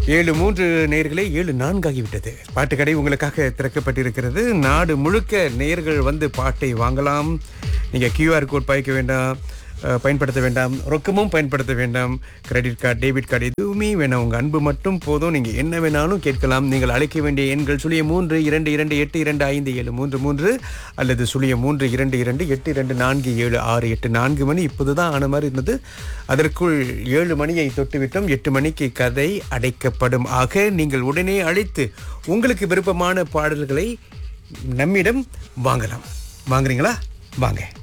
ஏழு மூன்று நேயர்களே ஏழு நான்காகிவிட்டது பாட்டுக்கடை உங்களுக்காக திறக்கப்பட்டிருக்கிறது நாடு முழுக்க நேயர்கள் வந்து பாட்டை வாங்கலாம் நீங்க கியூஆர் கோட் பாய்க்க வேண்டாம் அஹ், பயன்படுத்த வேண்டாம் ரொக்கமும் பயன்படுத்த வேண்டாம் கிரெடிட் கார்டு டெபிட் கார்டு எதுவுமே வேணாம் உங்க அன்பு மட்டும் போதும் நீங்க என்ன வேணாலும் கேட்கலாம் நீங்கள் அழைக்க வேண்டிய எண்கள் சுழிய மூன்று இரண்டு இரண்டு எட்டு இரண்டு ஐந்து ஏழு மூன்று மூன்று அல்லது சுழிய மூன்று இரண்டு இரண்டு எட்டு இரண்டு நான்கு ஏழு ஆறு எட்டு நான்கு மணி இப்போதுதான் ஆன மாதிரி இருந்தது அதற்குள் ஏழு மணியை தொட்டுவிட்டோம் எட்டு மணிக்கு கதை அடைக்கப்படும் ஆக நீங்கள் உடனே அழைத்து உங்களுக்கு விருப்பமான பாடல்களை நம்மிடம் வாங்கலாம் வாங்குறீங்களா வாங்க